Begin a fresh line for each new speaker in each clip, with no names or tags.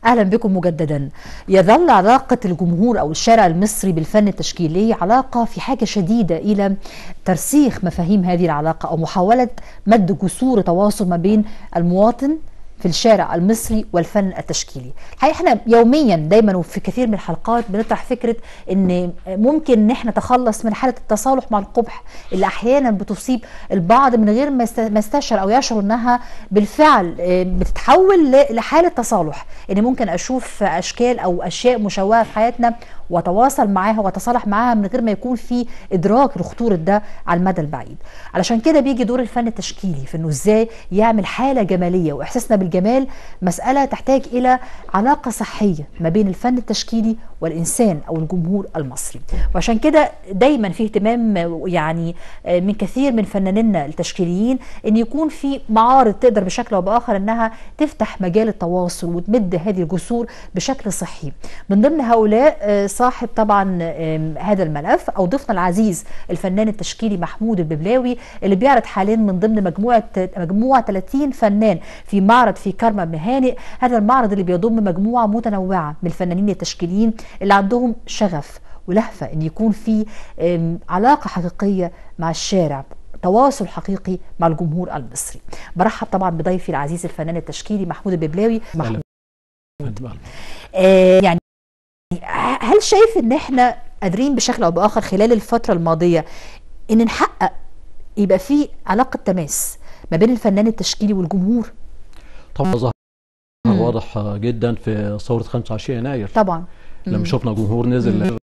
اهلا بكم مجددا يظل علاقه الجمهور او الشارع المصري بالفن التشكيلي علاقه في حاجه شديده الى ترسيخ مفاهيم هذه العلاقه او محاوله مد جسور تواصل ما بين المواطن في الشارع المصري والفن التشكيلي الحقيقه احنا يوميا دايما وفي كثير من الحلقات بنطرح فكره ان ممكن ان احنا نتخلص من حاله التصالح مع القبح اللي احيانا بتصيب البعض من غير ما يستشعر او يشعر انها بالفعل بتتحول لحاله تصالح ان ممكن اشوف اشكال او اشياء مشوهه في حياتنا واتواصل معاها واتصالح معاها من غير ما يكون في ادراك لخطوره ده على المدى البعيد علشان كده بيجي دور الفن التشكيلي في انه ازاي يعمل حاله جماليه واحساسنا بالجمال مساله تحتاج الى علاقه صحيه ما بين الفن التشكيلي والانسان او الجمهور المصري وعشان كده دايما في اهتمام يعني من كثير من فنانينا التشكيليين ان يكون في معارض تقدر بشكل او باخر انها تفتح مجال التواصل وتمد هذه الجسور بشكل صحي من ضمن هؤلاء صاحب طبعا هذا الملف او ضيفنا العزيز الفنان التشكيلي محمود الببلاوي اللي بيعرض حاليا من ضمن مجموعه مجموعه 30 فنان في معرض في كارما بن هانئ هذا المعرض اللي بيضم مجموعه متنوعه من الفنانين التشكيليين اللي عندهم شغف ولهفه ان يكون في علاقه حقيقيه مع الشارع تواصل حقيقي مع الجمهور المصري برحب طبعا بضيفي العزيز الفنان التشكيلي محمود الببلاوي محمود آه يعني هل شايف ان احنا قادرين بشكل او باخر خلال الفتره الماضيه ان نحقق يبقى في علاقه تماس ما بين الفنان التشكيلي والجمهور
طبعا ظهر واضح جدا في ثوره 25 يناير
طبعا
لما شفنا جمهور نزل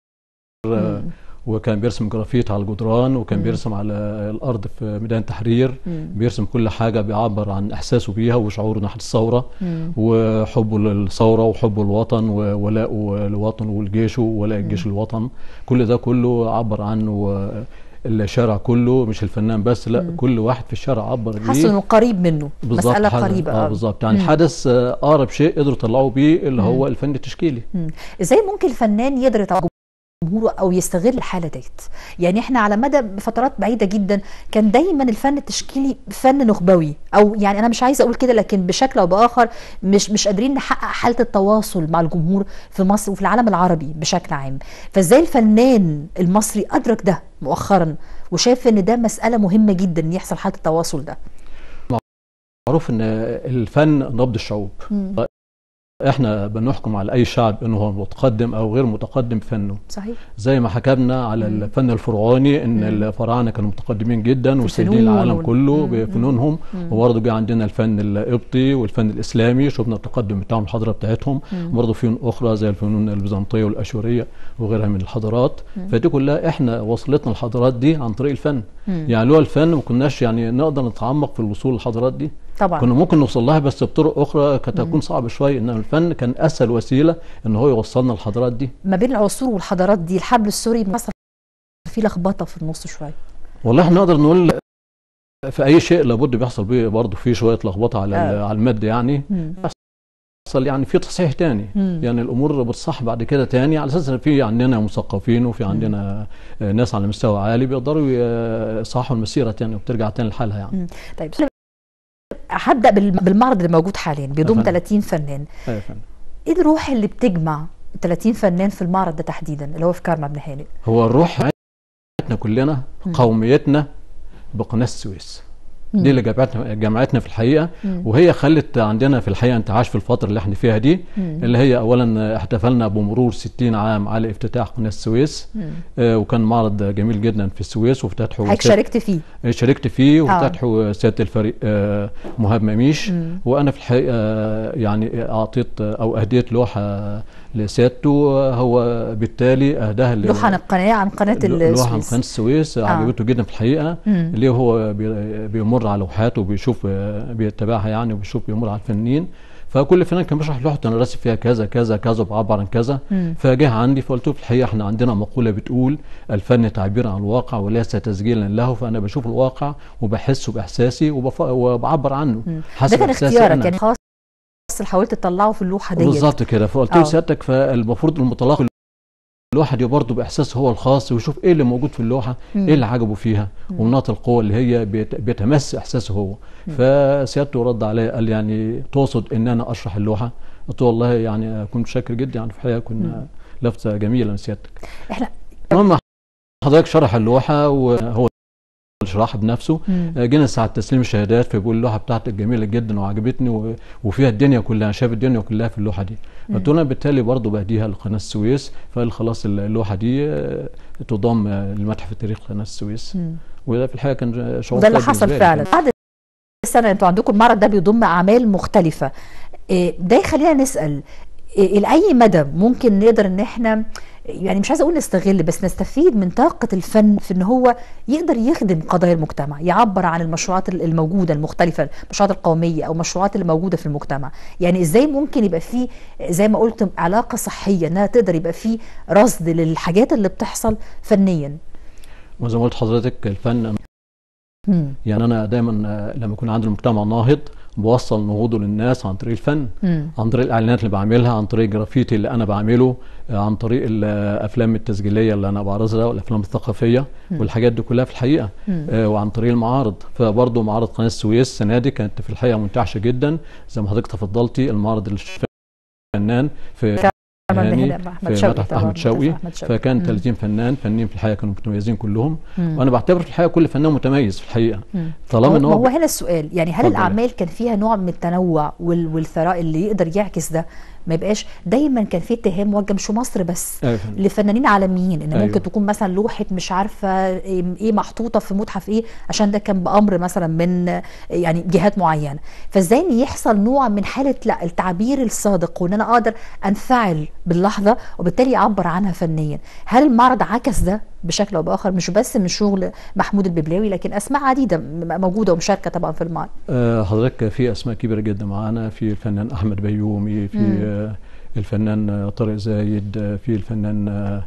وكان بيرسم جرافيت على الجدران وكان مم. بيرسم على الارض في ميدان تحرير مم. بيرسم كل حاجه بيعبر عن احساسه بيها وشعوره ناحيه الثوره مم. وحبه للثوره وحبه للوطن وولائه لوطنه ولجيشه وولاء الجيش للوطن كل ده كله عبر عنه الشارع كله مش الفنان بس لا مم. كل واحد في الشارع عبر
حس انه قريب منه مساله قريبه
اه بالظبط يعني حدث اقرب شيء قدروا يطلعوا بيه اللي هو الفن التشكيلي
ازاي ممكن الفنان يقدر يتعامل جمهوره او يستغل الحاله ديت يعني احنا على مدى فترات بعيده جدا كان دايما الفن التشكيلي فن نخبوي او يعني انا مش عايزه اقول كده لكن بشكل او باخر مش مش قادرين نحقق حاله التواصل مع الجمهور في مصر وفي العالم العربي بشكل عام فازاي الفنان المصري ادرك ده مؤخرا وشاف ان ده مساله مهمه جدا ان يحصل حاله التواصل ده
معروف ان الفن نبض الشعوب م. احنا بنحكم على اي شعب انه هو متقدم او غير متقدم بفنه
صحيح
زي ما حكمنا على مم. الفن الفرعوني ان مم. الفراعنه كانوا متقدمين جدا وسيدين العالم وال... كله بفنونهم وبرضه جه عندنا الفن القبطي والفن الاسلامي شفنا التقدم بتاعهم الحضاره بتاعتهم وبرضه فنون اخرى زي الفنون البيزنطيه والاشوريه وغيرها من الحضارات فدي كلها احنا وصلتنا الحضارات دي عن طريق الفن مم. يعني لولا الفن ما كناش يعني نقدر نتعمق في الوصول للحضارات دي
طبعا
كنا ممكن نوصل لها بس بطرق اخرى كانت هتكون صعبه شويه انما الفن كان اسهل وسيله ان هو يوصلنا للحضارات دي
ما بين العصور والحضارات دي الحبل السوري حصل فيه لخبطه في النص شويه
والله احنا نقدر نقول في اي شيء لابد بيحصل بيه برضه في شويه لخبطه على آه. على المد يعني بيحصل يعني في تصحيح تاني مم. يعني الامور بتصح بعد كده تاني على اساس ان في عندنا مثقفين وفي عندنا مم. ناس على مستوى عالي بيقدروا يصححوا المسيره تاني وبترجع تاني لحالها يعني
مم. طيب هبدا بالمعرض اللي موجود حاليا بيضم 30 فنان
ايوه فندم
ايه الروح اللي بتجمع 30 فنان في المعرض ده تحديدا اللي هو في كارما بن هانئ
هو الروح بتاعتنا كلنا قوميتنا بقناه السويس دي اللي جمعتنا جمعتنا في الحقيقه مم. وهي خلت عندنا في الحقيقه انتعاش في الفتره اللي احنا فيها دي مم. اللي هي اولا احتفلنا بمرور 60 عام على افتتاح قناه السويس آه وكان معرض جميل جدا في السويس وافتتحه
حضرتك شاركت فيه
شاركت فيه وافتتحه آه. سياده الفريق آه مهاب مميش مم. وانا في الحقيقه يعني اعطيت او اهديت لوحه لسيادته هو بالتالي اهداها
لوحه عن القناه عن قناه السويس
لوحه عن قناه السويس آه. عجبته جدا في الحقيقه مم. اللي هو بيمر على لوحاته وبيشوف بيتبعها يعني وبيشوف بيمر على الفنانين فكل فنان كان بيشرح لوحته انا راسم فيها كذا كذا كذا بعبر عن كذا فجه عندي فقلت له في الحقيقه احنا عندنا مقوله بتقول الفن تعبير عن الواقع وليس تسجيلا له فانا بشوف الواقع وبحسه باحساسي وبف... وبعبر عنه
حسب ده كان اختيارك يعني خاص حاولت تطلعه في اللوحه ديت
بالظبط كده فقلت له سيادتك فالمفروض المتلقي اللوحه دي برضه باحساسه هو الخاص ويشوف ايه اللي موجود في اللوحه مم. ايه اللي عجبه فيها ومناط القوه اللي هي بيت بيتمس احساسه هو فسيادته رد عليا قال يعني تقصد ان انا اشرح اللوحه قلت له والله يعني كنت شاكر جدا يعني في الحقيقه كنا لفته جميله من سيادتك
احنا
المهم حضرتك شرح اللوحه وهو شرحها بنفسه
مم.
آه، جينا ساعه تسليم الشهادات فبيقول اللوحه بتاعتك جميله جدا وعجبتني و- وفيها الدنيا كلها شاف الدنيا كلها في اللوحه دي قلت له انا بالتالي برضه بهديها لقناه السويس فقال خلاص اللوحه دي آه، تضم آه، لمتحف التاريخ قناه السويس
مم.
وده في الحقيقه كان شعور
وده اللي
سعيد
حصل
بالنسبة لي.
فعلا بعد السنه انتوا عندكم المعرض ده بيضم اعمال مختلفه إيه، ده يخلينا نسال إيه، لاي مدى ممكن نقدر ان احنا يعني مش عايزه اقول نستغل بس نستفيد من طاقه الفن في ان هو يقدر يخدم قضايا المجتمع يعبر عن المشروعات الموجوده المختلفه المشروعات القوميه او المشروعات اللي موجوده في المجتمع يعني ازاي ممكن يبقى في زي ما قلت علاقه صحيه انها تقدر يبقى في رصد للحاجات اللي بتحصل فنيا
وزي ما قلت حضرتك الفن
مم.
يعني انا دايما آه، لما يكون عندي المجتمع ناهض بوصل نهوضه للناس عن طريق الفن
مم.
عن طريق الاعلانات اللي بعملها عن طريق الجرافيتي اللي انا بعمله آه، عن طريق الافلام التسجيليه اللي انا بعرضها والافلام الثقافيه والحاجات دي كلها في الحقيقه
مم.
آه، وعن طريق المعارض فبرضه معارض قناه السويس السنه دي كانت في الحقيقه منتعشه جدا زي ما حضرتك تفضلتي المعرض الفنان في
طبعا
هاني
بهنا احمد
في
شوقي
متحف
طبعا
احمد
متحف
شوقي
أحمد شوقي.
فكان
مم.
30 فنان فنانين في الحقيقه كانوا متميزين كلهم
مم.
وانا بعتبر في الحقيقه كل فنان متميز في الحقيقه
مم.
طالما ان
ما هو
هو
هنا السؤال يعني هل
اتفضل.
الاعمال كان فيها نوع من التنوع وال- والثراء اللي يقدر يعكس ده ما يبقاش دايما كان في اتهام موجه مش في مصر بس
أيوة فندم.
لفنانين عالميين ان
أيوة.
ممكن تكون مثلا لوحه مش عارفه ايه إيه محطوطه في متحف ايه عشان ده كان بامر مثلا من يعني جهات معينه فازاي ان يحصل نوع من حاله لا التعبير الصادق وان انا اقدر انفعل باللحظه وبالتالي اعبر عنها فنيا هل المعرض عكس ده بشكل او باخر مش بس من شغل محمود الببلاوي لكن اسماء عديده م- موجوده ومشاركه طبعا في المعرض
آه، حضرتك في اسماء كبيره جدا معانا في الفنان احمد بيومي في
مم.
آه، الفنان آه، طارق زايد آه، في الفنان آه،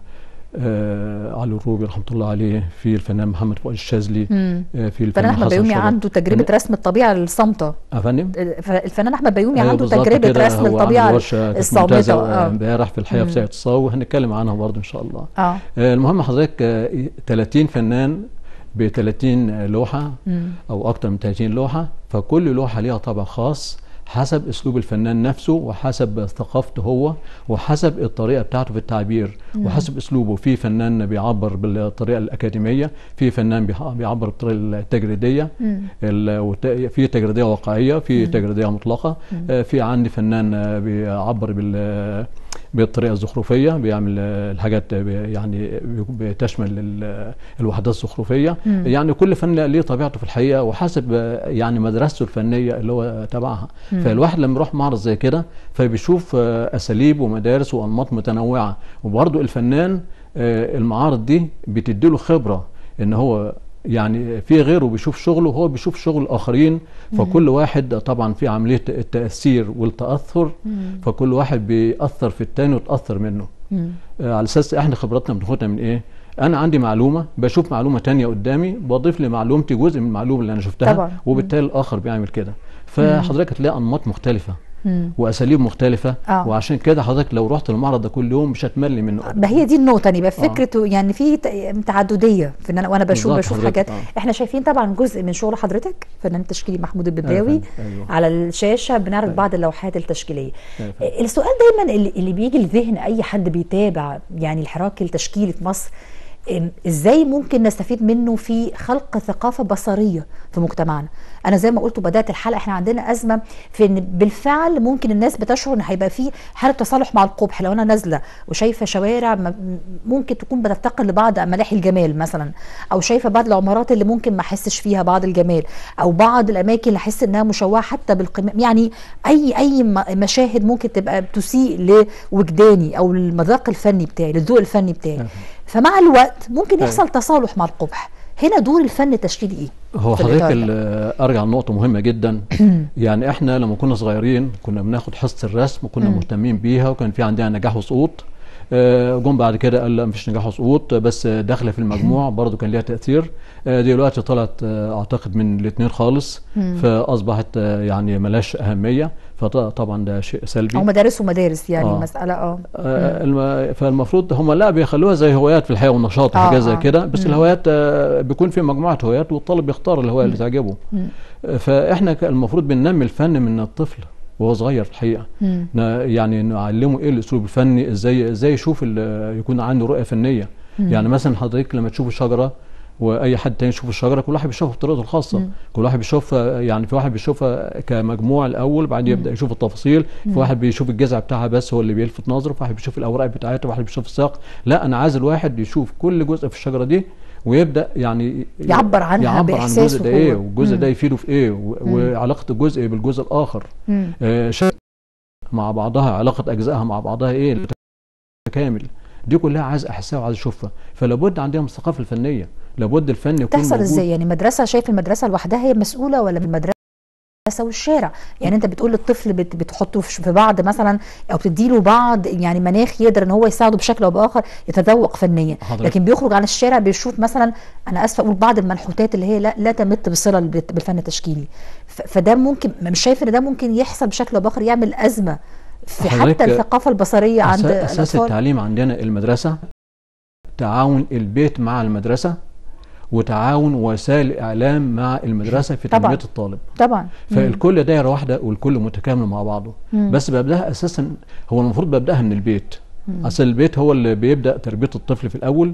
آه، علي الروبي رحمه الله عليه في الفنان محمد فؤاد الشاذلي
مم.
آه، في
الفنان
الفنان
احمد
حسن
بيومي
شرف.
عنده تجربه
فن-
رسم الطبيعه الصامته
افندم
الفنان احمد بيومي
أيوة
عنده
بالظبط
تجربه
كده،
رسم
هو عامل
الطبيعه
ورشة كانت
الصامته
ممتازة،
اه
امبارح في الحقيقه في
مم.
ساقية الصاوي وهنتكلم عنها برضه ان شاء الله
اه
آه، المهم حضرتك آه، 30 فنان ب 30 لوحه
مم.
او اكتر من 30 لوحه فكل لوحه ليها طابع خاص حسب اسلوب الفنان نفسه وحسب ثقافته هو وحسب الطريقه بتاعته في التعبير وحسب اسلوبه في فنان بيعبر بالطريقه الاكاديميه في فنان بيح- بيعبر بالطريقه التجريديه
مم.
ال- وت- في تجريديه واقعيه في تجريديه مطلقه آه، في عندي فنان آه، بيعبر بال بالطريقه الزخرفيه بيعمل آه، الحاجات آه، بي- يعني بي- بتشمل ال- الوحدات الزخرفيه
مم.
يعني كل فن ليه طبيعته في الحقيقه وحسب آه، يعني مدرسته الفنيه اللي هو تبعها
مم.
فالواحد لما يروح معرض زي كده فبيشوف آه، اساليب ومدارس وانماط متنوعه وبرضه الفنان آه، المعارض دي بتديله خبره ان هو يعني في غيره بيشوف شغله وهو بيشوف شغل الاخرين فكل واحد طبعا في عمليه التاثير والتاثر
مم.
فكل واحد بيأثر في التاني وتأثر منه
مم.
آه، على اساس احنا خبراتنا بناخدها من ايه انا عندي معلومه بشوف معلومه تانية قدامي بضيف لمعلومتي جزء من المعلومه اللي انا شفتها
طبعا.
وبالتالي الاخر بيعمل كده فحضرتك هتلاقي انماط مختلفه
مم.
واساليب مختلفه
آه.
وعشان كده حضرتك لو رحت المعرض ده كل يوم مش هتمل منه
ما هي دي النقطة يعني يبقى
آه.
فكرة يعني في ت- تعددية في ان انا وانا بشوف
بالظبط
بشوف
حضرتك،
حاجات
آه.
احنا شايفين طبعا جزء من شغل حضرتك فنان التشكيلي محمود الببلاوي
أيوة، أيوة.
على الشاشة بنعرض
أيوة.
بعض اللوحات التشكيلية
أيوة.
السؤال دايما اللي, اللي بيجي لذهن اي حد بيتابع يعني الحراك التشكيلي في مصر إم، ازاي ممكن نستفيد منه في خلق ثقافه بصريه في مجتمعنا انا زي ما قلت وبدات الحلقه احنا عندنا ازمه في ان بالفعل ممكن الناس بتشعر ان هيبقى في حاله تصالح مع القبح لو انا نازله وشايفه شوارع م- ممكن تكون بتفتقر لبعض ملاحي الجمال مثلا او شايفه بعض العمارات اللي ممكن ما احسش فيها بعض الجمال او بعض الاماكن اللي احس انها مشوهه حتى بالقمام يعني اي اي م- مشاهد ممكن تبقى بتسيء لوجداني او المذاق الفني بتاعي للذوق الفني بتاعي
أيوة.
فمع الوقت ممكن
أيوة.
يحصل تصالح مع القبح هنا دور الفن التشكيلي ايه
هو
في
حضرتك
الإطار ده.
ال- ارجع لنقطه مهمه جدا يعني احنا لما كنا صغيرين كنا بناخد حصه الرسم وكنا
مم.
مهتمين بيها وكان في عندنا نجاح وسقوط آه، جم بعد كده قال لا مفيش نجاح وسقوط بس داخله في المجموع برضو كان ليها تاثير آه، دلوقتي طلعت آه، اعتقد من الاثنين خالص
مم.
فاصبحت آه، يعني ملاش اهميه فطبعا ده شيء سلبي
او مدارس ومدارس يعني
آه.
مساله اه
آه، الم- فالمفروض هم لا بيخلوها زي هوايات في الحياه والنشاط
آه،
وحاجات زي
آه.
كده بس
مم.
الهوايات آه، بيكون في مجموعه هوايات والطالب يختار الهوايه اللي تعجبه
مم.
آه، فاحنا ك- المفروض بننمي الفن من الطفل وهو صغير في الحقيقه
مم.
ن- يعني نعلمه ايه الاسلوب الفني ازاي ازاي يشوف ال- يكون عنده رؤيه فنيه
مم.
يعني مثلا حضرتك لما تشوف الشجره واي حد تاني يشوف الشجره كل واحد بيشوفها بطريقته الخاصه
مم.
كل واحد بيشوفها يعني في واحد بيشوفها كمجموع الاول بعدين يبدا يشوف التفاصيل
مم.
في واحد بيشوف الجذع بتاعها بس هو اللي بيلفت نظره في واحد بيشوف الاوراق بتاعتها واحد بيشوف الساق لا انا عايز الواحد يشوف كل جزء في الشجره دي ويبدا يعني
يعبر عنها
يعبر عن
بإحساسه
الجزء ده ايه
هو.
والجزء
مم.
ده يفيده في ايه و-
مم.
وعلاقه الجزء بالجزء الاخر
مم.
آه، شيء مع بعضها علاقة أجزائها مع بعضها إيه كامل دي كلها عايز أحسها وعايز أشوفها فلابد عندنا من الثقافة الفنية لابد الفن يكون
تحصل
موجود.
ازاي يعني مدرسه شايف المدرسه لوحدها هي مسؤوله ولا من المدرسه والشارع يعني انت بتقول للطفل بت- بتحطه في في بعض مثلا او بتديله بعض يعني مناخ يقدر ان هو يساعده بشكل او باخر يتذوق فنيا
حضرتك.
لكن بيخرج على الشارع بيشوف مثلا انا اسفه اقول بعض المنحوتات اللي هي لا, لا تمت بصله بالت- بالفن التشكيلي ف- فده ممكن مش شايف ان ده ممكن يحصل بشكل او باخر يعمل ازمه في
حضرتك
حتى الثقافه البصريه عند
أسا- أساس
الاطفال
التعليم عندنا المدرسة تعاون البيت مع المدرسة وتعاون وسائل الإعلام مع المدرسة في
طبعاً.
تنمية الطالب
طبعا مم.
فالكل دايرة واحدة والكل متكامل مع بعضه
مم.
بس ببداها اساسا هو المفروض ببداها من البيت اصل البيت هو اللي بيبدا تربيه الطفل في الاول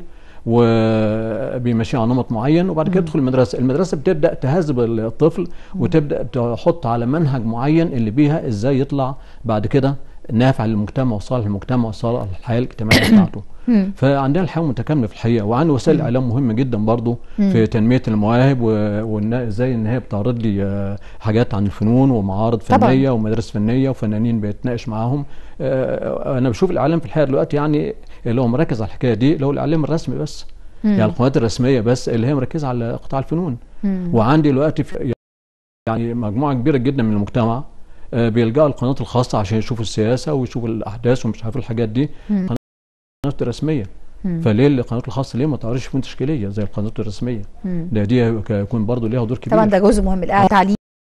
وبيمشيه على نمط معين وبعد كده يدخل المدرسه المدرسه بتبدا تهذب الطفل وتبدا تحط على منهج معين اللي بيها ازاي يطلع بعد كده نافع للمجتمع وصالح للمجتمع وصالح للحياه الاجتماعيه بتاعته
مم.
فعندنا الحياه متكامله في الحقيقه وعن وسائل الاعلام مهمه جدا برضو
مم.
في تنميه المواهب وازاي ان هي بتعرض لي آه، حاجات عن الفنون ومعارض
طبعاً.
فنيه ومدارس فنيه وفنانين بيتناقش معاهم آه، انا بشوف الاعلام في الحقيقه دلوقتي يعني اللي هو مركز على الحكايه دي اللي هو الاعلام الرسمي بس
مم.
يعني القنوات الرسميه بس اللي هي مركزه على قطاع الفنون
مم.
وعندي دلوقتي في يعني مجموعه كبيره جدا من المجتمع آه، بيلجأوا القنوات الخاصه عشان يشوفوا السياسه ويشوفوا الاحداث ومش عارف الحاجات دي
مم.
القنوات الرسميه
مم.
فليه القنوات الخاصه ليه ما تعرضش فنون تشكيليه زي القنوات الرسميه
مم.
ده دي يكون برضه ليها دور كبير
طبعا ده جزء مهم الآن تعليم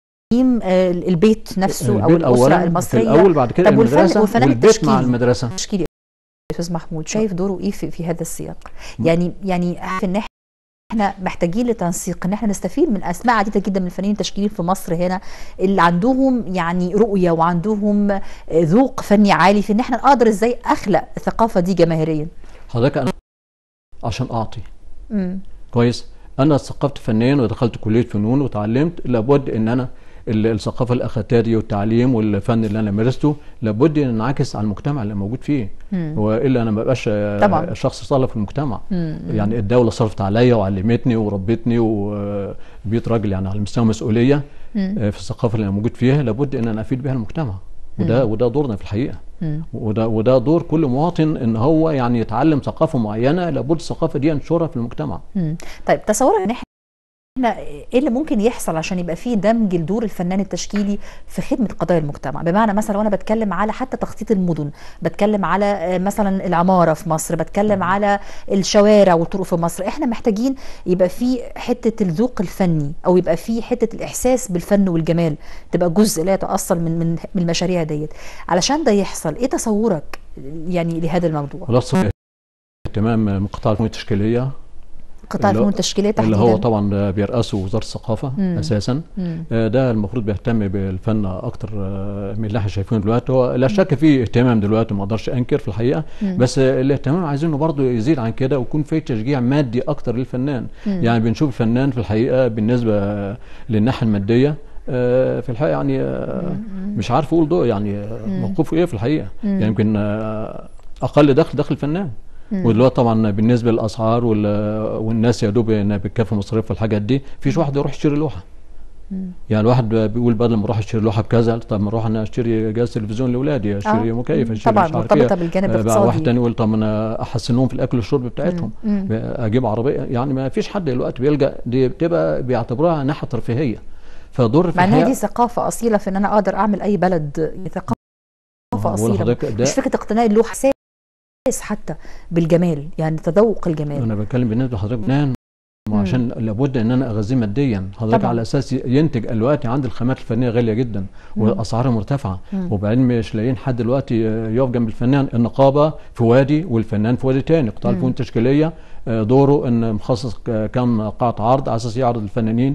آه، البيت نفسه او
البيت
الاسره
أولاً
المصريه
في الاول بعد كده
طب والفن-
المدرسه
والفنان
والبيت مع
التشكيلي.
المدرسه
التشكيلي استاذ محمود شايف دوره ايه في, في هذا السياق يعني يعني في ان احنا محتاجين لتنسيق ان احنا نستفيد من اسماء عديده جدا من الفنانين التشكيليين في مصر هنا اللي عندهم يعني رؤيه وعندهم آه، ذوق فني عالي في ان احنا نقدر ازاي اخلق الثقافه دي جماهيريا
حضرتك انا عشان اعطي
مم.
كويس انا ثقفت فنيا ودخلت كليه فنون وتعلمت لابد ان انا ال- الثقافه اللي اخدتها دي والتعليم والفن اللي انا مارسته لابد ان انعكس على المجتمع اللي موجود فيه
مم.
والا انا ما ببقاش آه،
طبعاً.
شخص صالح في المجتمع
مم.
يعني الدوله صرفت عليا وعلمتني وربتني وبيت راجل يعني على مستوى مسؤوليه
مم.
آه، في الثقافه اللي انا موجود فيها لابد ان انا افيد بها المجتمع وده وده دورنا في الحقيقه
مم.
وده وده دور كل مواطن ان هو يعني يتعلم ثقافه معينه لابد الثقافه دي ينشرها في المجتمع
مم. طيب تصورك ان احنا ايه اللي ممكن يحصل عشان يبقى فيه دمج لدور الفنان التشكيلي في خدمه قضايا المجتمع بمعنى مثلا وانا بتكلم على حتى تخطيط المدن بتكلم على آه، مثلا العماره في مصر بتكلم على الشوارع والطرق في مصر احنا محتاجين يبقى في حته الذوق الفني او يبقى في حته الاحساس بالفن والجمال تبقى جزء لا يتاصل من من من المشاريع ديت علشان ده يحصل ايه تصورك يعني لهذا الموضوع
خلاص اهتمام من قطاع الفنون التشكيليه
قطاع
اللي-
الفنون التشكيليه تحديدا
اللي هو طبعا بيرأسه وزاره الثقافه
مم.
اساسا
مم.
آه، ده المفروض بيهتم بالفن اكتر آه، من اللي احنا شايفينه دلوقتي هو لا شك فيه اهتمام دلوقتي ما اقدرش انكر في الحقيقه
مم.
بس آه، الاهتمام عايزينه برضه يزيد عن كده ويكون في تشجيع مادي اكتر للفنان
مم.
يعني بنشوف الفنان في الحقيقه بالنسبه آه، للناحيه الماديه آه، في الحقيقه يعني آه، مش عارف اقول ده يعني آه، موقفه ايه في الحقيقه
مم.
يعني يمكن آه، اقل دخل دخل الفنان
مم.
ودلوقتي طبعا بالنسبه للاسعار وال- والناس يا دوب انها بتكفي مصاريف والحاجات دي فيش واحد يروح يشتري لوحه
مم.
يعني الواحد بيقول بدل ما اروح اشتري لوحه بكذا طب ما اروح انا اشتري جهاز تلفزيون لاولادي اشتري
آه.
مكيف اشتري
طبعا
مش عارف
مرتبطه
إيه.
بالجانب
آه، بقى
الاقتصادي
واحد تاني يقول طب انا احسنهم في الاكل والشرب بتاعتهم
مم.
اجيب عربيه يعني ما فيش حد دلوقتي بيلجا دي بتبقى بيعتبروها ناحيه ترفيهيه فدور في
مع انها دي
الحقيقه
ثقافه اصيله في ان انا اقدر اعمل اي بلد ثقافه
بقول
اصيله
لحضرتك ده
مش فكره اقتناء اللوحه اساس حتى بالجمال يعني تذوق الجمال
انا بتكلم بالنسبه لحضرتك فنان
مم.
وعشان لابد ان انا اغذيه ماديا حضرتك
طبعاً.
على اساس ينتج دلوقتي عند الخامات الفنيه غاليه جدا
مم.
واسعارها مرتفعه
مم.
وبعدين مش لاقيين حد دلوقتي يقف جنب الفنان النقابه في وادي والفنان في وادي تاني قطاع
مم.
الفنون التشكيليه آه، دوره ان مخصص ك- كم قاعه عرض على اساس يعرض الفنانين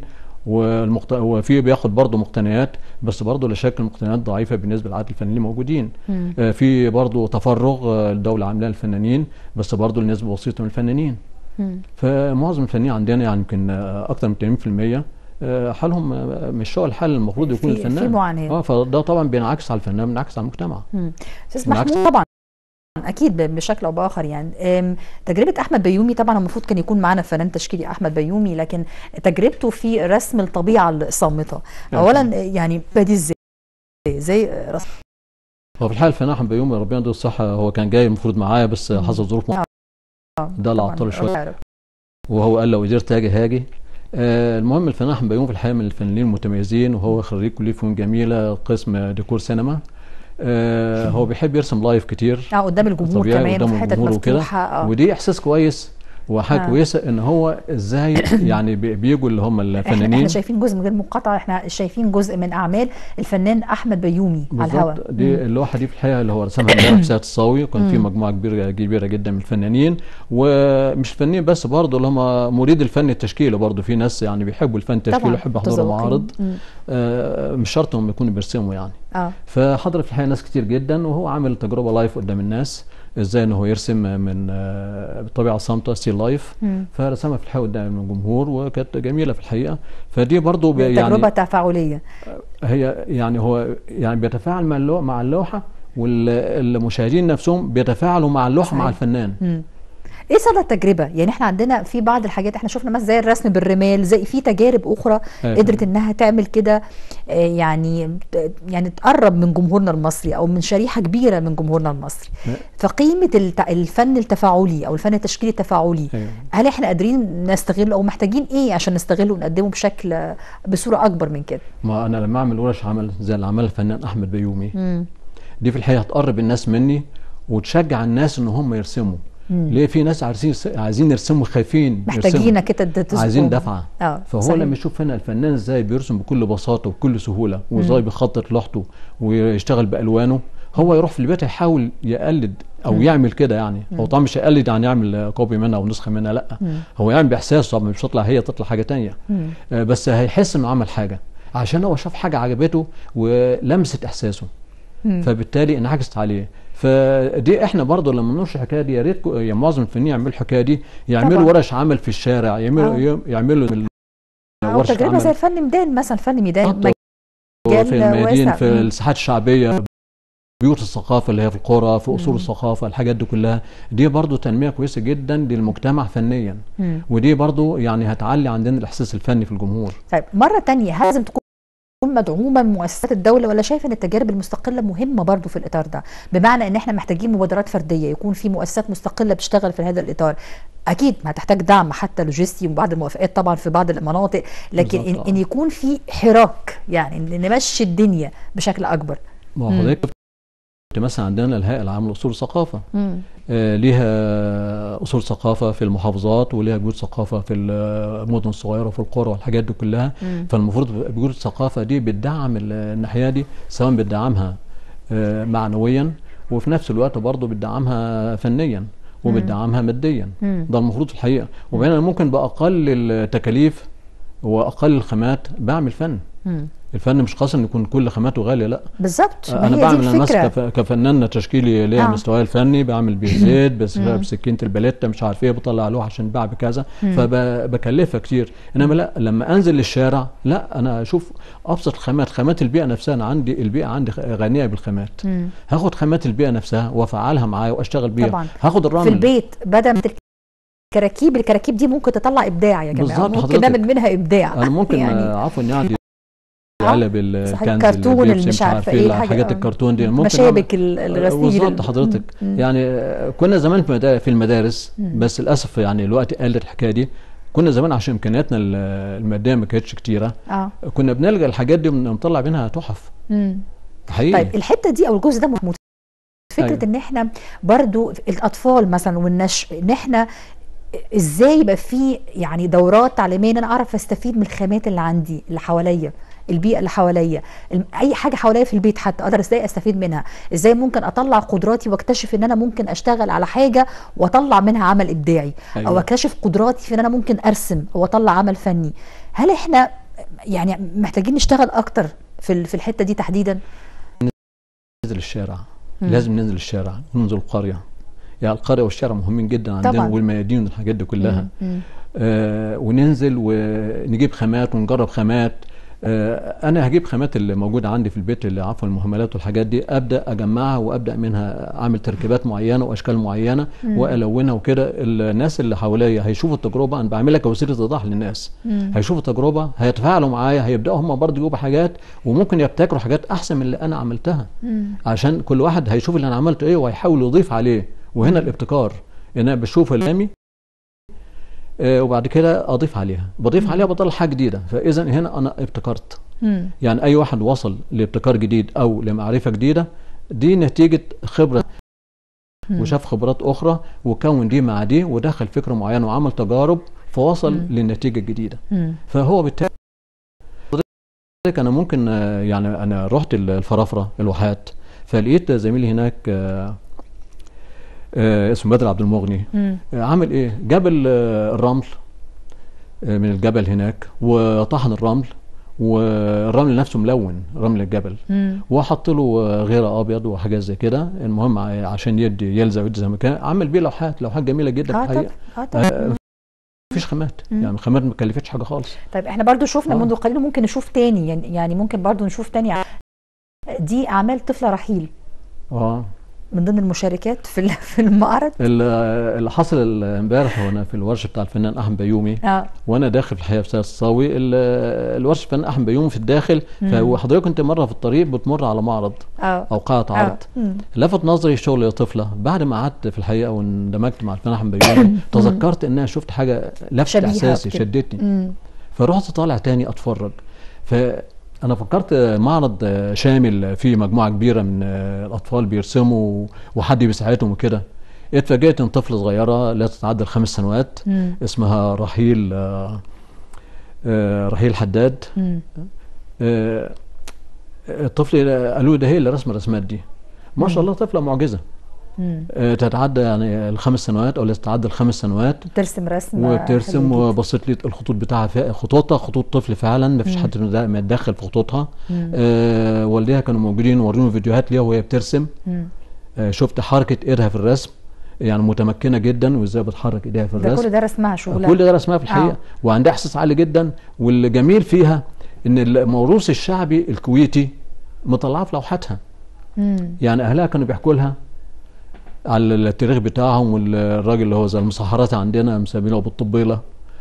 والمقت... وفي بياخد برضه مقتنيات بس برضه لشكل مقتنيات ضعيفه بالنسبه لعدد الفنانين الموجودين
مم.
آه، في برضه تفرغ آه، الدوله عاملاه للفنانين بس برضه لنسبه بسيطه من الفنانين
مم.
فمعظم الفنانين عندنا يعني يمكن آه، اكثر من 80% آه، حالهم آه، مش هو الحال المفروض يكون
في- في
الفنان
معاناة.
اه فده طبعا بينعكس على الفنان بينعكس على المجتمع
مم. استاذ
بالعكس.
محمود طبعا اكيد ب- بشكل او باخر يعني أم، تجربه احمد بيومي طبعا المفروض كان يكون معانا فنان تشكيلي احمد بيومي لكن تجربته في رسم الطبيعه الصامته اولا يعني بدي ازاي زي رسم
هو في الحال الفنان احمد بيومي ربنا يديله الصحه هو كان جاي المفروض معايا بس
مم.
حصل ظروف
آه.
ده اللي
طبعاً،
عطله شويه
الله يعرف.
وهو قال لو قدرت اجي هاجي آه المهم الفنان احمد بيومي في الحقيقه من الفنانين المتميزين وهو خريج كليه فنون جميله قسم ديكور سينما آه هو بيحب يرسم لايف كتير
اه قدام الجمهور
طبيعي
كمان
قدام
في حتت
الجمهور وكده.
مفتوحه اه
ودي احساس كويس وحاجه
آه.
كويسه ان هو ازاي يعني بي- بيجوا اللي هم
احنا,
الفنانين
احنا شايفين جزء من غير مقاطعه احنا شايفين جزء من اعمال الفنان احمد بيومي على الهواء
بالظبط دي اللوحه دي في الحقيقه اللي هو رسمها امبارح في ساعه الصاوي وكان في
مم.
مجموعه كبيره كبيره جدا من الفنانين ومش الفنانين بس برضه اللي هم مريد الفن التشكيلي برضه في ناس يعني بيحبوا الفن التشكيلي
طبعا
ويحبوا يحضروا
متذوقين.
معارض
مم.
آه، مش شرط هم يكونوا بيرسموا يعني
اه
فحضر في الحقيقه ناس كتير جدا وهو عامل تجربه لايف قدام الناس ازاي ان هو يرسم من آه، بالطبيعه الصامته ستيل لايف
مم.
فرسمها في الحقيقه قدام الجمهور وكانت جميله في الحقيقه فدي برضه بي- يعني
تجربه تفاعليه
هي يعني هو يعني بيتفاعل مع اللوحه مع اللوحه والمشاهدين نفسهم بيتفاعلوا مع اللوحه مع
صحيح.
الفنان
مم. ايه صدى التجربه يعني احنا عندنا في بعض الحاجات احنا شفنا مثلا زي الرسم بالرمال زي في تجارب اخرى
أيوة.
قدرت انها تعمل كده آه، يعني يعني تقرب من جمهورنا المصري او من شريحه كبيره من جمهورنا المصري
نعم.
فقيمه الت- الفن التفاعلي او الفن التشكيلي التفاعلي
أيوة.
هل احنا قادرين نستغله او محتاجين ايه عشان نستغله ونقدمه بشكل آه، بصوره اكبر من كده
ما انا لما اعمل ورش عمل زي اللي عملها الفنان احمد بيومي
مم.
دي في الحقيقه هتقرب الناس مني وتشجع الناس ان هم يرسموا
مم.
ليه في ناس عايزين عايزين يرسموا خايفين
محتاجينك كده
يرسموا.
تزقهم.
عايزين دفعه
اه
فهو
صحيح.
لما يشوف هنا الفنان ازاي بيرسم بكل بساطه وبكل سهوله وازاي بيخطط لوحته ويشتغل بالوانه هو يروح في البيت يحاول يقلد او
مم.
يعمل كده يعني هو طبعا مش هيقلد يعني يعمل كوبي منها او نسخه منها لا
مم.
هو يعمل باحساسه طبعا مش تطلع هي تطلع حاجه تانية
مم.
آه، بس هيحس انه عمل حاجه عشان هو شاف حاجه عجبته ولمست احساسه
مم.
فبالتالي انعكست عليه فدي احنا برضه لما ننشر الحكايه دي يا ريت كو- يعني معظم الفنانين يعملوا الحكايه دي يعملوا
طبعاً.
ورش عمل في الشارع يعملوا
آه.
يعملوا ال-
او
ورشه
تجربه زي
عمل
الفن ميدان مثلا فن ميدان
حطوا
مجال
في الميادين
واسع.
في
مم.
الساحات الشعبيه بيوت الثقافه اللي هي في القرى في اصول
مم.
الثقافه الحاجات دي كلها دي برضو تنميه كويسه جدا للمجتمع فنيا
مم.
ودي برضو يعني هتعلي عندنا الاحساس الفني في الجمهور
طيب مرة تانية هل لازم تكون مدعومة من مؤسسات الدولة ولا شايف ان التجارب المستقلة مهمة برضو في الإطار ده بمعنى ان احنا محتاجين مبادرات فردية يكون في مؤسسات مستقلة بتشتغل في هذا الإطار أكيد ما هتحتاج دعم حتى لوجستي وبعض الموافقات طبعا في بعض المناطق لكن إن,
بالظبط،
إن
آه.
يكون في حراك يعني إن نمشي الدنيا بشكل أكبر
ما هو
مم.
حضرتك مثلا عندنا الهيئه العامه لاصول الثقافه
مم.
آه، ليها اصول ثقافه في المحافظات وليها بيوت ثقافه في المدن الصغيره وفي القرى والحاجات دي كلها
مم.
فالمفروض بيوت الثقافه دي بتدعم ال- الناحيه دي سواء بتدعمها آه، معنويا وفي نفس الوقت برضه بتدعمها فنيا وبتدعمها ماديا
مم.
ده المفروض في الحقيقه وبعدين أنا ممكن باقل التكاليف واقل الخامات بعمل فن
مم.
الفن مش قاصر ان يكون كل خاماته غاليه لا
بالظبط ما
انا
هي
بعمل
دي
انا
الفكرة
كف- كفنان تشكيلي ليا
آه.
مستواي الفني بعمل بزيت بس
مم.
بسكينه الباليتا مش عارف ايه بطلع لوحه عشان باع بكذا
مم.
فبكلفها كتير انما لا لما انزل للشارع لا انا اشوف ابسط الخامات خامات البيئه نفسها انا عندي البيئه عندي خ- غنيه بالخامات
مم.
هاخد خامات البيئه نفسها وافعلها معايا واشتغل بيها
طبعاً.
هاخد الرمل
في البيت بدل ما الكراكيب الكراكيب دي ممكن تطلع ابداع يا جماعه
بالظبط
ممكن
حضرتك.
نعمل منها ابداع
انا ممكن
يعني
يعني عفوا يعني
آه،
علب
صحيح،
الكنز
كرتون
البيبسي
اللي مش عارفة
ايه
ايه الحاجة-
الحاجات
آه.
الكرتون دي ممكن أعمل-
مشابك ال- الغسيل
بالظبط
ال-
حضرتك
مم.
يعني آه، كنا زمان في المدا- في المدارس
مم.
بس للاسف يعني الوقت قلت الحكايه دي كنا زمان عشان امكانياتنا ال- الماديه ما كانتش كتيره
اه
كنا بنلجا الحاجات دي ونطلع منها تحف
مم.
حقيقي
طيب الحته دي او الجزء ده محمود فكره
أيوة.
ان احنا برضو الاطفال مثلا والنشء ان احنا ازاي يبقى في يعني دورات تعليميه ان انا اعرف استفيد من الخامات اللي عندي اللي حواليا البيئه اللي حواليا الم- اي حاجه حواليا في البيت حتى اقدر ازاي استفيد منها ازاي ممكن اطلع قدراتي واكتشف ان انا ممكن اشتغل على حاجه واطلع منها عمل ابداعي
أيوة.
او اكتشف قدراتي في ان انا ممكن ارسم او اطلع عمل فني هل احنا يعني محتاجين نشتغل اكتر في ال- في الحته دي تحديدا
ننزل الشارع
مم.
لازم ننزل الشارع ننزل القريه يعني القريه والشارع مهمين جدا عندنا
طبعاً.
والميادين والحاجات دي كلها
مم. مم.
آه وننزل ونجيب خامات ونجرب خامات آه انا هجيب خامات اللي موجوده عندي في البيت اللي عفوا المهملات والحاجات دي ابدا اجمعها وابدا منها اعمل تركيبات معينه واشكال معينه
مم.
والونها وكده الناس اللي حواليا هيشوفوا التجربه انا بعملها كوسيله ايضاح للناس
مم.
هيشوفوا التجربه هيتفاعلوا معايا هيبداوا هم برضه يجيبوا حاجات وممكن يبتكروا حاجات احسن من اللي انا عملتها
مم.
عشان كل واحد هيشوف اللي انا عملته ايه وهيحاول يضيف عليه وهنا الابتكار ان انا بشوف الامي آه، وبعد كده اضيف عليها بضيف عليها بطلع حاجه جديده فاذا هنا انا ابتكرت
مم.
يعني اي واحد وصل لابتكار جديد او لمعرفه جديده دي نتيجه خبره
مم.
وشاف خبرات اخرى وكون دي مع دي ودخل فكره معينه وعمل تجارب فوصل
مم.
للنتيجه الجديده
مم.
فهو بالتالي حضرتك انا ممكن آه، يعني انا رحت الفرافره الواحات فلقيت زميلي هناك آه، آه، اسمه بدر عبد المغني
مم.
آه، عامل ايه جاب ال- آه، الرمل آه، من الجبل هناك وطحن الرمل والرمل نفسه ملون رمل الجبل
مم.
وحط له آه، غيره ابيض وحاجات زي كده المهم ع- عشان يدي يلزق ويدي زي ما كان عمل بيه لوحات لوحات جميله جدا في
اه طبعا
الحقيقه
اه طبعا
آه، مفيش خامات
مم.
يعني الخامات ما كلفتش حاجه خالص
طيب احنا برضو شفنا
آه.
منذ قليل ممكن نشوف تاني يعني يعني ممكن برضو نشوف تاني دي اعمال طفله رحيل
اه
من ضمن المشاركات في ال- في المعرض
ال- اللي حصل ال- امبارح وانا في الورشه بتاع الفنان احمد بيومي
اه
وانا داخل في الحقيقه في سيد الصاوي ال- الورشه الفنان احمد بيومي في الداخل
مم.
وحضرتك كنت مره في الطريق بتمر على معرض
اه
او قاعه عرض
اه مم.
لفت نظري شغل يا طفله بعد ما قعدت في الحقيقه واندمجت مع الفنان احمد بيومي تذكرت ان انا شفت حاجه لفت
شبيهة
احساسي
بكده.
شدتني
مم.
فرحت طالع تاني اتفرج فانا فكرت معرض شامل فيه مجموعه كبيره من الاطفال بيرسموا وحد بيساعدهم وكده اتفاجئت ان طفله صغيره لا تتعدى الخمس سنوات
مم.
اسمها رحيل آه، آه، رحيل حداد
مم.
آه، الطفل قالوا لي ده هي اللي رسم الرسمات دي ما شاء الله طفله معجزه
مم.
آه، تتعدى يعني الخمس سنوات او لا تتعدى الخمس سنوات
بترسم رسم
وبترسم
حلو جدا.
وبصيت لي الخطوط بتاعها فيها خطوطها خطوط طفل فعلا ما فيش
مم.
حد مدا- متدخل في خطوطها
مم.
آه والديها كانوا موجودين وروني فيديوهات ليها وهي بترسم
مم.
آه شفت حركه ايدها في الرسم يعني متمكنه جدا وازاي بتحرك ايديها في
ده
الرسم
كل ده رسمها شغلها
كل ده رسمها في الحقيقه
آه.
وعندها احساس عالي جدا والجميل فيها ان الموروث الشعبي الكويتي مطلعاه في لوحاتها
مم.
يعني اهلها كانوا بيحكوا لها على التاريخ بتاعهم والراجل اللي هو زي المسحرات عندنا مسمينه ابو الطبيله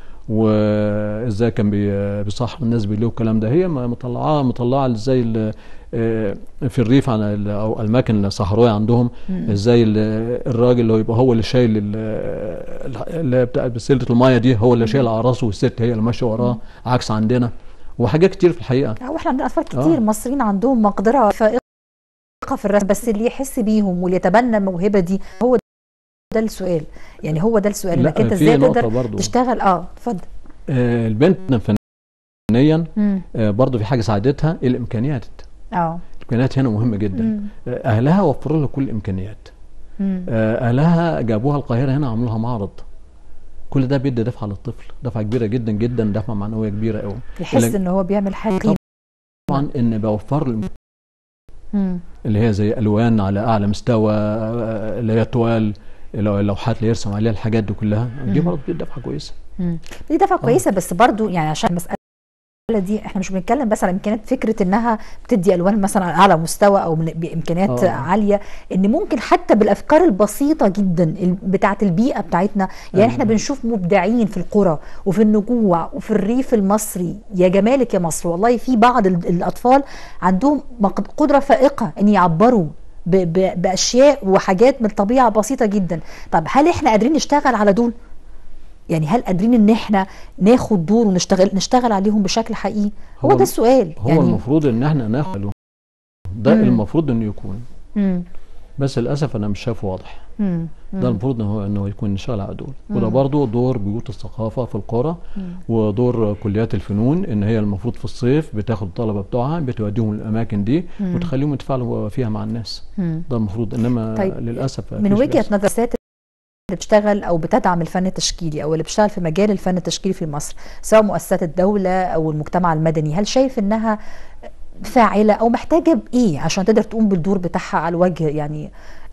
وازاي كان بي- بيصحر الناس بالليل والكلام ده هي م- مطلعاه مطلعه ازاي ال- آه، في الريف عن ال- او الاماكن الصحراويه عندهم
مم.
ازاي ال- الراجل اللي هو يبقى هو اللي شايل ال- اللي بتاع بسيله المايه دي هو اللي شايل على راسه والست هي اللي ماشيه وراه عكس عندنا وحاجات كتير في الحقيقه
اه واحنا عندنا اطفال كتير
آه.
مصريين عندهم مقدره فائقه في الرسم بس اللي يحس بيهم واللي يتبنى الموهبه دي هو ده السؤال يعني هو ده السؤال انك انت
لا
ازاي
في نقطه
تقدر
برضو
تشتغل اه اتفضل
آه، البنت فنيا
مم.
آه، برضو في حاجه ساعدتها الامكانيات
اه
الامكانيات هنا مهمه جدا
مم.
آه، اهلها وفروا لها كل الامكانيات
مم.
آه، اهلها جابوها القاهره هنا عملوا لها معرض كل ده بيدي دفعه للطفل دفعه كبيره جدا جدا دفعه معنويه كبيره قوي
يحس
اللي-
ان هو بيعمل حاجه قيمة.
طبعا ان بوفر له
مم.
اللي هي زي الوان على اعلى مستوى آه، اللي هي توال لو- اللوحات اللي يرسم عليها الحاجات دي كلها دي
مم.
برضه بتدي دفعه كويسه
مم. دي دفعه كويسه بس برضو يعني عشان المساله دي احنا مش بنتكلم بس على امكانيات فكره انها بتدي الوان مثلا على اعلى مستوى او من بامكانيات
آه.
عاليه ان ممكن حتى بالافكار البسيطه جدا ال- بتاعه البيئه بتاعتنا يعني
أيوة.
احنا بنشوف مبدعين في القرى وفي النجوع وفي الريف المصري يا جمالك يا مصر والله في بعض ال- الاطفال عندهم مق- قدره فائقه ان يعبروا ب- ب- باشياء وحاجات من الطبيعه بسيطه جدا طب هل احنا قادرين نشتغل على دول يعني هل قادرين ان احنا ناخد دور ونشتغل نشتغل عليهم بشكل حقيقي هو,
هو-
ده السؤال
هو
يعني
المفروض ان احنا ناخد ده
مم.
المفروض انه يكون
مم.
بس للاسف انا مش شايفه واضح
مم.
ده المفروض ان هو انه يكون شغال على دول وده
مم.
برضه دور بيوت الثقافه في القرى
مم.
ودور كليات الفنون ان هي المفروض في الصيف بتاخد الطلبه بتوعها بتوديهم الاماكن دي
مم.
وتخليهم يتفاعلوا فيها مع الناس
مم.
ده المفروض انما
طيب،
للاسف
من
مفيش
وجهه
بيحصل.
نظر سياده اللي بتشتغل او بتدعم الفن التشكيلي او اللي بتشتغل في مجال الفن التشكيلي في مصر سواء مؤسسات الدوله او المجتمع المدني هل شايف انها فاعله او محتاجه بايه عشان تقدر تقوم بالدور بتاعها على الوجه يعني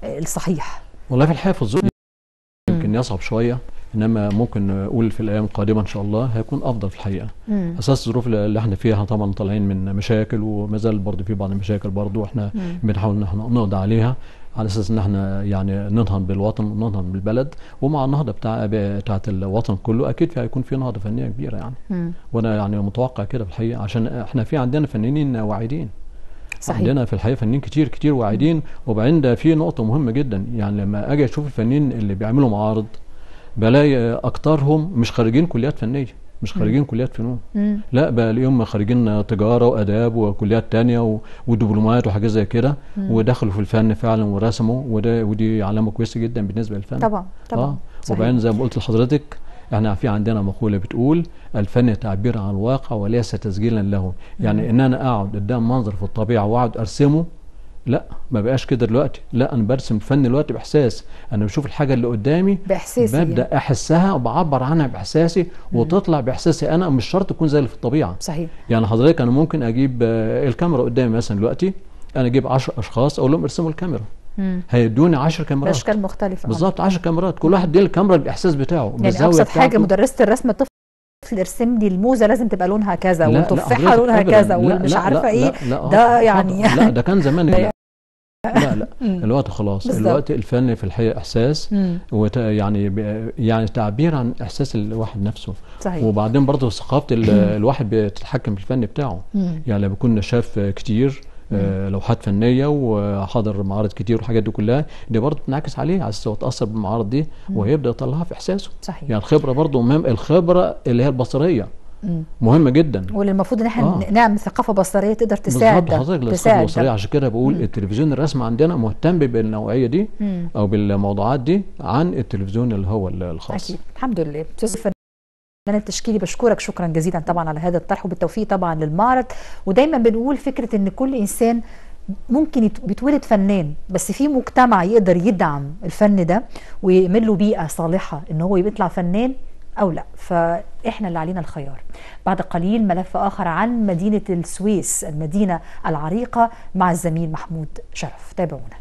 الصحيح
والله في الحقيقه في الظروف يمكن يصعب شويه انما ممكن نقول في الايام القادمه ان شاء الله هيكون افضل في الحقيقه
مم.
اساس الظروف اللي احنا فيها طبعا طالعين من مشاكل وما زال برضه في بعض المشاكل برضه احنا
مم.
بنحاول ان احنا نقضي عليها على اساس ان احنا يعني ننهض بالوطن وننهض بالبلد ومع النهضه بتاع بتاعت الوطن كله اكيد في هيكون في نهضه فنيه كبيره يعني
مم.
وانا يعني متوقع كده في الحقيقه عشان احنا في عندنا فنانين واعدين
صحيح
عندنا في الحقيقه فنانين كتير كتير واعدين وبعدين ده في نقطه مهمه جدا يعني لما اجي اشوف الفنانين اللي بيعملوا معارض بلاقي اكترهم مش خارجين كليات فنيه مش خارجين كليات فنون
مم.
لا بلاقيهم خارجين تجاره واداب وكليات تانية و- ودبلومات وحاجات زي كده ودخلوا في الفن فعلا ورسموا وده ودي علامه كويسه جدا بالنسبه للفن
طبعا طبعا
اه
صحيح.
وبعدين زي ما قلت لحضرتك احنا في عندنا مقوله بتقول الفن تعبير عن الواقع وليس تسجيلا له يعني ان انا اقعد قدام منظر في الطبيعه واقعد ارسمه لا ما بقاش كده دلوقتي لا انا برسم فن دلوقتي باحساس انا بشوف الحاجه اللي قدامي
باحساسي
ببدا احسها وبعبر عنها باحساسي وتطلع باحساسي انا مش شرط تكون زي اللي في الطبيعه
صحيح
يعني حضرتك انا ممكن اجيب آه، الكاميرا قدامي مثلا دلوقتي انا اجيب 10 اشخاص اقول لهم ارسموا الكاميرا
مم.
هيدوني 10 كاميرات
باشكال مختلفه آه.
بالظبط 10 كاميرات كل واحد يدي الكاميرا بالاحساس بتاعه
يعني
بالزاويه
ابسط حاجه
بتاعته.
مدرسه الرسم الطفل ارسم لي الموزه لازم تبقى لونها كذا
لا، لا،
والتفاحه
حضرتك
لونها
أبداً.
كذا
لا،
والمش
لا،
عارفه
لا،
ايه
لا، لا،
ده
آه،
يعني
لا ده كان زمان
لا.
كده لا لا
مم.
الوقت خلاص
بالظبط.
الوقت الفن في الحقيقه احساس
مم.
وت... يعني ب... يعني تعبير عن احساس الواحد نفسه
صحيح
وبعدين برضه ثقافه ال... الواحد بتتحكم في الفن بتاعه
مم.
يعني لما بيكون شاف كتير آه، لوحات فنيه وحضر معارض كتير والحاجات دي كلها دي برضه بتنعكس عليه على اساس هو اتاثر بالمعارض دي وهيبدا يطلعها في احساسه
صحيح
يعني الخبره برضه مهم الخبره اللي هي البصريه
مم.
مهمه جدا
واللي المفروض ان احنا
آه.
نعمل ثقافه بصريه تقدر تساعد
بالظبط
ده
حضرتك الثقافه
تساعد
البصريه
ده
عشان كده بقول التلفزيون الرسمي عندنا مهتم بالنوعيه دي
مم.
او بالموضوعات دي عن التلفزيون اللي هو الخاص
اكيد الحمد لله استاذ الفنان التشكيلي بشكرك شكرا جزيلا طبعا على هذا الطرح وبالتوفيق طبعا للمعرض ودايما بنقول فكره ان كل انسان ممكن يت- بيتولد فنان بس في مجتمع يقدر يدعم الفن ده ويعمل له بيئه صالحه ان هو يطلع فنان او لا فاحنا اللي علينا الخيار بعد قليل ملف اخر عن مدينه السويس المدينه العريقه مع الزميل محمود شرف تابعونا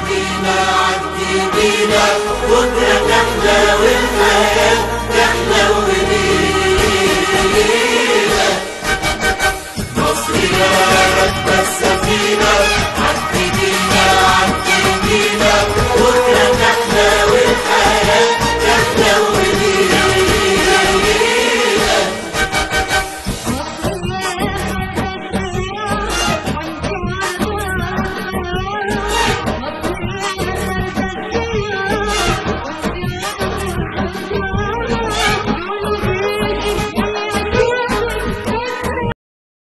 بكرة تحلى والحياة تحلى